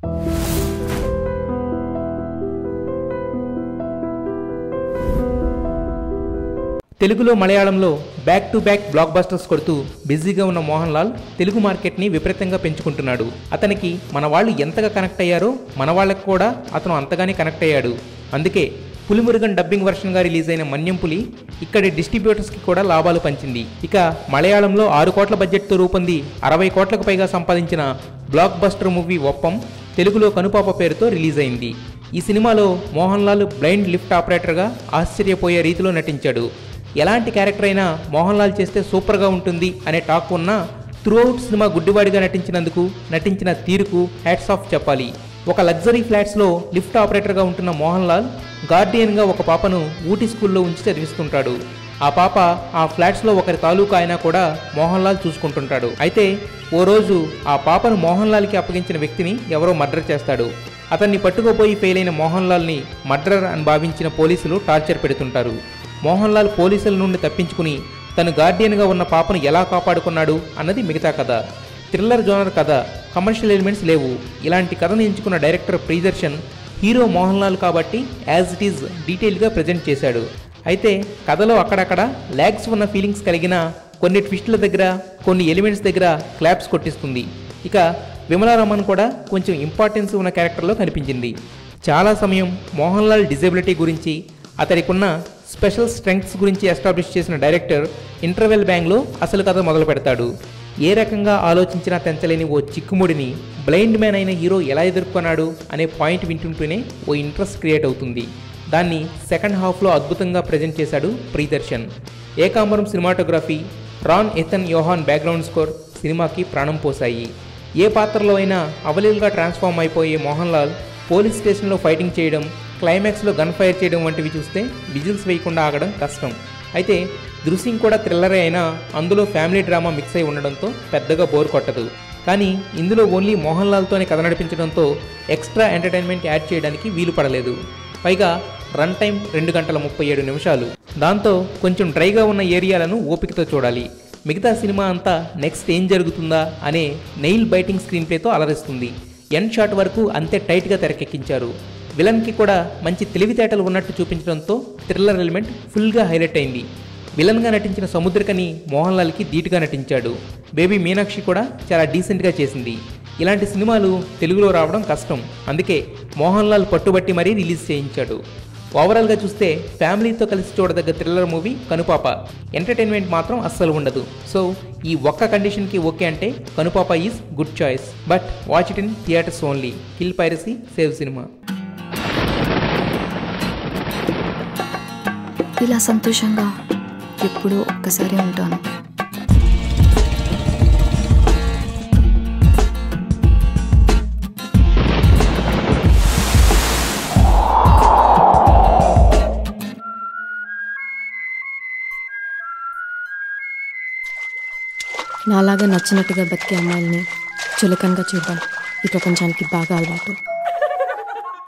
తెలుగులో మలయాళంలో back to back blockbusters కొడుతూ బిజీగా ఉన్న మోహన్ లాల్ తెలుగు మార్కెట్ని విపరీతంగా పెంచుకుంటున్నాడు అతనికి మన వాళ్ళు ఎంతగా కనెక్ట్ అయ్యారో మన వాళ్ళకి కూడా అతను అంతగానే కనెక్ట్ అయ్యాడు అందుకే పులిమురుగన్ డబ్బింగ్ వర్షన్గా రిలీజ్ అయిన మన్యం పులి ఇక్కడి డిస్ట్రిబ్యూటర్స్కి కూడా లాభాలు పంచింది ఇక మలయాళంలో ఆరు కోట్ల బడ్జెట్తో రూపొంది అరవై కోట్లకు పైగా సంపాదించిన బ్లాక్ బస్టర్ మూవీ ఒప్పం తెలుగులో కనుపాప పేరుతో రిలీజ్ అయింది ఈ సినిమాలో మోహన్ లాల్ బ్లైండ్ లిఫ్ట్ ఆపరేటర్గా ఆశ్చర్యపోయే రీతిలో నటించాడు ఎలాంటి క్యారెక్టర్ అయినా మోహన్ లాల్ చేస్తే సూపర్గా ఉంటుంది అనే టాక్ ఉన్నా త్రూఅవుట్ సినిమా గుడ్డివాడిగా నటించినందుకు నటించిన తీరుకు హ్యాట్స్ ఆఫ్ చెప్పాలి ఒక లగ్జరీ ఫ్లాట్స్లో లిఫ్ట్ ఆపరేటర్గా ఉంటున్న మోహన్ లాల్ గార్డియన్గా ఒక పాపను ఊటీ స్కూల్లో ఉంచి చదివిస్తుంటాడు ఆ పాప ఆ ఫ్లాట్స్లో ఒకరి తాలూకా అయినా కూడా మోహన్ లాల్ చూసుకుంటుంటాడు అయితే ఓ రోజు ఆ పాపను మోహన్ లాల్కి అప్పగించిన వ్యక్తిని ఎవరో మర్డర్ చేస్తాడు అతన్ని పట్టుకోపోయి ఫెయిల్ అయిన మోహన్ లాల్ని మర్డరర్ అని భావించిన పోలీసులు టార్చర్ పెడుతుంటారు మోహన్ లాల్ పోలీసుల నుండి తప్పించుకుని తను గార్డియన్గా ఉన్న పాపను ఎలా కాపాడుకున్నాడు అన్నది మిగతా కథ థ్రిల్లర్ జోనర్ కథ కమర్షియల్ ఎలిమెంట్స్ లేవు ఇలాంటి కథను ఎంచుకున్న డైరెక్టర్ ప్రియదర్శన్ హీరో మోహన్ లాల్ కాబట్టి యాజ్ ఇట్ ఈజ్ డీటెయిల్గా ప్రజెంట్ చేశాడు అయితే కథలో అక్కడక్కడ ల్యాగ్స్ ఉన్న ఫీలింగ్స్ కలిగిన కొన్ని ట్విస్టుల దగ్గర కొన్ని ఎలిమెంట్స్ దగ్గర క్లాప్స్ కొట్టిస్తుంది ఇక విమలారమన్ కూడా కొంచెం ఇంపార్టెన్స్ ఉన్న క్యారెక్టర్లో కనిపించింది చాలా సమయం మోహన్ లాల్ డిజబిలిటీ గురించి అతడికున్న స్పెషల్ స్ట్రెంగ్త్స్ గురించి ఎస్టాబ్లిష్ చేసిన డైరెక్టర్ ఇంటర్వెల్ బ్యాంగ్లో అసలు కథ మొదలు పెడతాడు ఏ రకంగా ఆలోచించినా తెంచలేని ఓ చిక్కుముడిని బ్లైండ్ మ్యాన్ అయిన హీరో ఎలా ఎదుర్కొన్నాడు అనే పాయింట్ వింటుంటూనే ఓ ఇంట్రెస్ట్ క్రియేట్ అవుతుంది దాన్ని సెకండ్ హాఫ్లో అద్భుతంగా ప్రజెంట్ చేశాడు Priyadarshan Ekambaram cinematography Ron Ethan Yohan background score సినిమాకి ప్రాణం పోసాయి ఏ పాత్రలో అయినా అవలీలుగా ట్రాన్స్ఫార్మ్ అయిపోయే మోహన్ లాల్ పోలీస్ స్టేషన్లో ఫైటింగ్ చేయడం క్లైమాక్స్లో గన్ ఫైర్ చేయడం వంటివి చూస్తే విజిల్స్ వేయకుండా ఆగడం కష్టం అయితే దృశ్యం కూడా థ్రిల్లరే అయినా అందులో ఫ్యామిలీ డ్రామా మిక్స్ అయి ఉండడంతో పెద్దగా బోర్ కొట్టదు కానీ ఇందులో ఓన్లీ మోహన్ లాల్తోనే కథ నడిపించడంతో ఎక్స్ట్రా ఎంటర్టైన్మెంట్ యాడ్ చేయడానికి వీలు పడలేదు పైగా రన్ టైం రెండు గంటల ముప్పై ఏడు నిమిషాలు దాంతో కొంచెం డ్రైగా ఉన్న ఏరియాలను ఓపికతో చూడాలి మిగతా సినిమా అంతా నెక్స్ట్ ఏం జరుగుతుందా అనే నెయిల్ బైటింగ్ స్క్రీన్ ప్లేతో అలరిస్తుంది ఎండ్ షాట్ వరకు అంతే టైట్గా తెరకెక్కించారు విలన్కి కూడా మంచి తెలివితేటలు ఉన్నట్టు చూపించడంతో థ్రిల్లర్ ఎలిమెంట్ ఫుల్గా హైలైట్ అయింది విలన్గా నటించిన సముద్రకని మోహన్ లాల్కి ధీటుగా నటించాడు బేబీ మీనాక్షి కూడా చాలా డీసెంట్గా చేసింది ఇలాంటి సినిమాలు తెలుగులో రావడం కష్టం అందుకే మోహన్ లాల్ పట్టుబట్టి మరీ రిలీజ్ చేయించాడు ఓవరాల్గా చూస్తే ఫ్యామిలీతో కలిసి చూడదగ్గ థ్రిల్లర్ మూవీ కనుపాప ఎంటర్టైన్మెంట్ మాత్రం అస్సలు ఉండదు సో ఈ ఒక్క కండిషన్కి ఓకే అంటే Kanupapa is good choice but watch it in theatres only kill piracy save cinema ఇలా సంతోషంగా ఎప్పుడూ ఒక్కసారి ఉంటాను నాలాగా నచ్చినట్టుగా బతికే అమ్మాయిల్ని చులకనగా చూడడం ఈ ప్రపంచానికి బాగా అలవాటు